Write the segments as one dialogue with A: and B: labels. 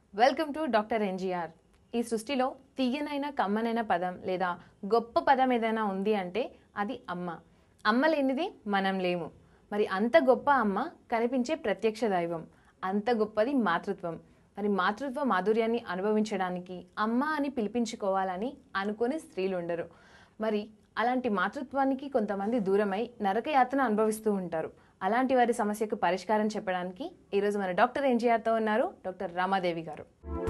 A: welcome to doctor NGR ఈ సృష్టిలో తీయనైన కమ్మనైన పదం లేదా గొప్ప పదం ఏదైనా ఉంది అంటే అది అమ్మ అమ్మ లేనిది మనం లేము మరి అంత గొప్ప అమ్మ కనిపించే ప్రత్యక్ష దైవం అంత గొప్పది మాతృత్వం మరి మాతృత్వ మాధుర్యాన్ని అనుభవించడానికి అమ్మ అని పిలిపించుకోవాలని అనుకునే స్త్రీలు ఉండరు మరి అలాంటి మాతృత్వానికి కొంతమంది దూరమై నరకయాతన అనుభవిస్తూ ఉంటారు అలాంటి వారి సమస్యకు పరిష్కారం చెప్పడానికి ఈరోజు మన డాక్టర్ ఎన్జిఆర్తో ఉన్నారు డాక్టర్ రామాదేవి గారు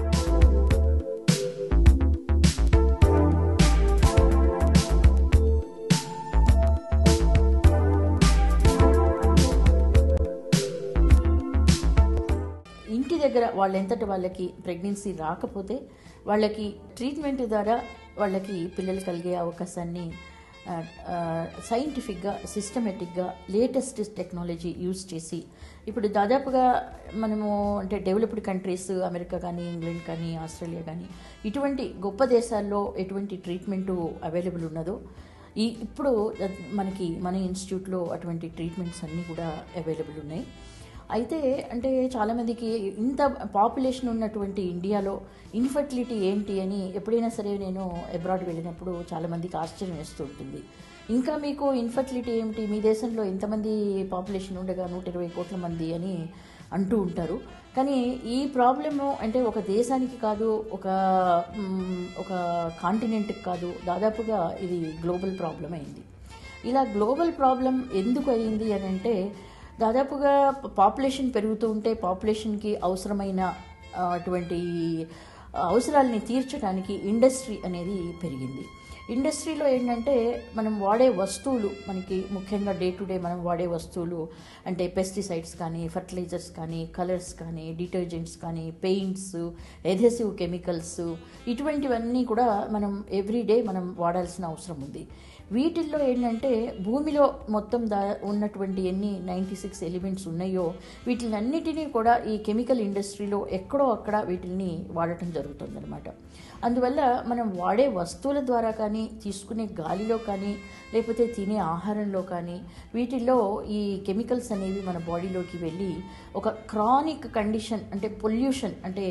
B: ఇంటి దగ్గర వాళ్ళెంతటి వాళ్ళకి ప్రెగ్నెన్సీ రాకపోతే వాళ్ళకి ట్రీట్మెంట్ ద్వారా వాళ్ళకి పిల్లలు కలిగే అవకాశాన్ని సైంటిఫిక్గా సిస్టమేటిక్గా లేటెస్ట్ టెక్నాలజీ యూజ్ చేసి ఇప్పుడు దాదాపుగా మనము అంటే డెవలప్డ్ కంట్రీస్ అమెరికా కానీ ఇంగ్లాండ్ కానీ ఆస్ట్రేలియా కానీ ఇటువంటి గొప్ప దేశాల్లో ఎటువంటి ట్రీట్మెంటు అవైలబుల్ ఉన్నదో ఈ ఇప్పుడు మనకి మన ఇన్స్టిట్యూట్లో అటువంటి ట్రీట్మెంట్స్ అన్నీ కూడా అవైలబుల్ ఉన్నాయి అయితే అంటే చాలామందికి ఇంత పాపులేషన్ ఉన్నటువంటి ఇండియాలో ఇన్ఫర్టిలిటీ ఏంటి అని ఎప్పుడైనా సరే నేను అబ్రాడ్ వెళ్ళినప్పుడు చాలామందికి ఆశ్చర్యం వేస్తూ ఉంటుంది ఇంకా మీకు ఇన్ఫర్టిలిటీ ఏమిటి మీ దేశంలో ఇంతమంది పాపులేషన్ ఉండగా నూట ఇరవై కోట్ల మంది అని అంటూ ఉంటారు కానీ ఈ ప్రాబ్లము అంటే ఒక దేశానికి కాదు ఒక మ్, ఒక కాంటినెంట్కి కాదు దాదాపుగా ఇది గ్లోబల్ ప్రాబ్లం అయింది ఇలా గ్లోబల్ ప్రాబ్లం ఎందుకు అయింది అని అంటే దాదాపుగా పాపులేషన్ పెరుగుతూ ఉంటే పాపులేషన్కి అవసరమైన ఆ, అటువంటి అవసరాలని తీర్చడానికి ఇండస్ట్రీ అనేది పెరిగింది ఇండస్ట్రీలో ఏంటంటే మనం వాడే వస్తువులు మనకి ముఖ్యంగా డే టు డే మనం వాడే వస్తువులు అంటే పెస్టిసైడ్స్ కానీ ఫర్టిలైజర్స్ కానీ కలర్స్ కానీ డిటర్జెంట్స్ కానీ పెయింట్స్ ఎధెసివ్ కెమికల్స్ ఇటువంటివన్నీ కూడా మనం ఎవ్రీడే మనం వాడాల్సిన అవసరం ఉంది వీటిల్లో ఏంటంటే భూమిలో మొత్తం దా ఉన్నటువంటి ఎన్ని నైంటీ సిక్స్ ఎలిమెంట్స్ ఉన్నాయో వీటిలన్నిటినీ కూడా ఈ కెమికల్ ఇండస్ట్రీలో ఎక్కడో అక్కడ వీటిని వాడటం జరుగుతుందన్నమాట అందువల్ల మనం వాడే వస్తువుల ద్వారా కానీ తీసుకునే గాలిలో కానీ లేకపోతే తినే ఆహారంలో కానీ వీటిల్లో ఈ కెమికల్స్ అనేవి మన బాడీలోకి వెళ్ళి ఒక క్రానిక్ కండిషన్ అంటే పొల్యూషన్ అంటే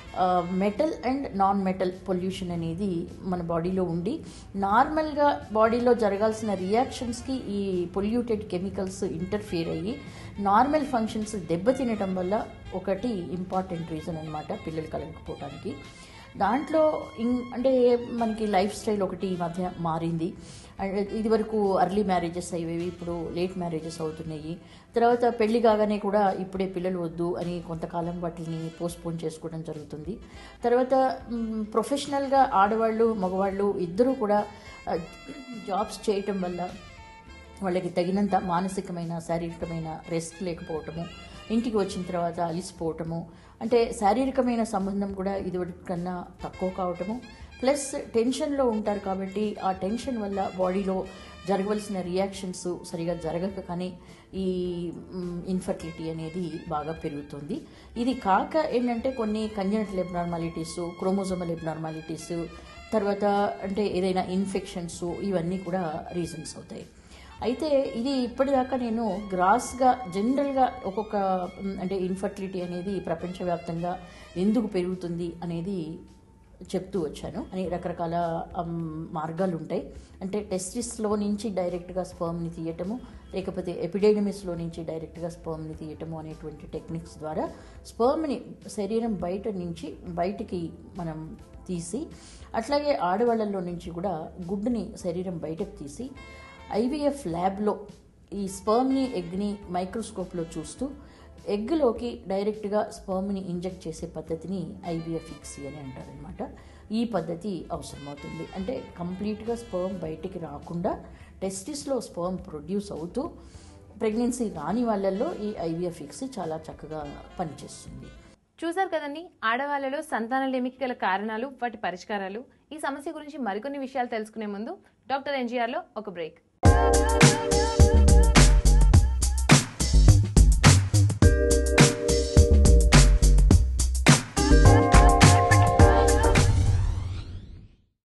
B: metal and non metal pollution అనేది మన బాడీలో ఉండి నార్మల్గా బాడీలో జరగాల్సిన రియాక్షన్స్కి ఈ పొల్యూటెడ్ కెమికల్స్ ఇంటర్ఫియర్ అయ్యి నార్మల్ ఫంక్షన్స్ దెబ్బతినటం వల్ల ఒకటి ఇంపార్టెంట్ రీజన్ అనమాట పిల్లలు కలగకపోవడానికి దాంట్లో ఇన్ అంటే మనకి లైఫ్ స్టైల్ ఒకటి ఈ మధ్య మారింది అండ్ ఇది వరకు అర్లీ మ్యారేజెస్ అయ్యేవి ఇప్పుడు లేట్ మ్యారేజెస్ అవుతున్నాయి తర్వాత పెళ్లి కాగానే కూడా ఇప్పుడే పిల్లలు వద్దు అని కొంతకాలం వాటిని పోస్ట్పోన్ చేసుకోవడం జరుగుతుంది తర్వాత మ్, ప్రొఫెషనల్గా ఆడవాళ్ళు మగవాళ్ళు ఇద్దరూ కూడా ఆ, జాబ్స్ చేయటం వల్ల వాళ్ళకి తగినంత మానసికమైన శారీరకమైన రెస్ట్ లేకపోవటము ఇంటికి వచ్చిన తర్వాత అలిసిపోవటము అంటే శారీరకమైన సంబంధం కూడా ఇదివరకు కన్నా తక్కువ కావటము ప్లస్ టెన్షన్లో ఉంటారు కాబట్టి ఆ టెన్షన్ వల్ల బాడీలో జరగవలసిన రియాక్షన్స్ సరిగా జరగక కానీ ఈ ఇన్ఫర్టిలిటీ అనేది బాగా పెరుగుతుంది ఇది కాక ఏంటంటే కొన్ని కంజనటల్ ఎబ్నార్మాలిటీస్ క్రోమోజోమల్ ఎబ్నార్మాలిటీస్ తర్వాత అంటే ఏదైనా ఇన్ఫెక్షన్స్ ఇవన్నీ కూడా రీజన్స్ అవుతాయి అయితే ఇది ఇప్పటిదాకా నేను గ్రాస్గా జనరల్గా ఒక్కొక్క మ్, అంటే ఇన్ఫర్టిలిటీ అనేది ప్రపంచవ్యాప్తంగా ఎందుకు పెరుగుతుంది అనేది చెప్తూ వచ్చాను అని రకరకాల అమ్, మార్గాలు ఉంటాయి అంటే టెస్టిస్లో నుంచి డైరెక్ట్గా స్పర్మ్ని తీయటము లేకపోతే ఎపిడెడమిస్లో నుంచి డైరెక్ట్గా స్పర్మ్ని తీయటము అనేటువంటి టెక్నిక్స్ ద్వారా స్పర్మ్ని శరీరం బయట నుంచి బయటికి మనం తీసి అట్లాగే ఆడవాళ్ళలో నుంచి కూడా గుడ్డుని శరీరం బయటకు తీసి ఐవీఎఫ్ ల్యాబ్లో ఈ స్పర్మ్ని ఎగ్ని మైక్రోస్కోప్లో చూస్తూ ఎగ్లోకి డైరెక్ట్గా స్పర్మ్ని ఇంజెక్ట్ చేసే పద్ధతిని ఐవీఎఫ్ ఇక్సీ అని అంటారనమాట ఈ పద్ధతి అవసరమవుతుంది అంటే కంప్లీట్గా స్పర్మ్ బయటికి రాకుండా టెస్టిస్లో స్పర్మ్ ప్రొడ్యూస్ అవుతూ ప్రెగ్నెన్సీ రాని వాళ్ళల్లో ఈ ఐవీఎఫ్ ఇక్సీ చాలా చక్కగా పనిచేస్తుంది
A: చూసారు కదండి ఆడవాళ్ళలో సంతానలేమికి గల కారణాలు వాటి పరిష్కారాలు ఈ సమస్య గురించి మరికొన్ని విషయాలు తెలుసుకునే ముందు డాక్టర్ ఎన్జిఆర్లో ఒక బ్రేక్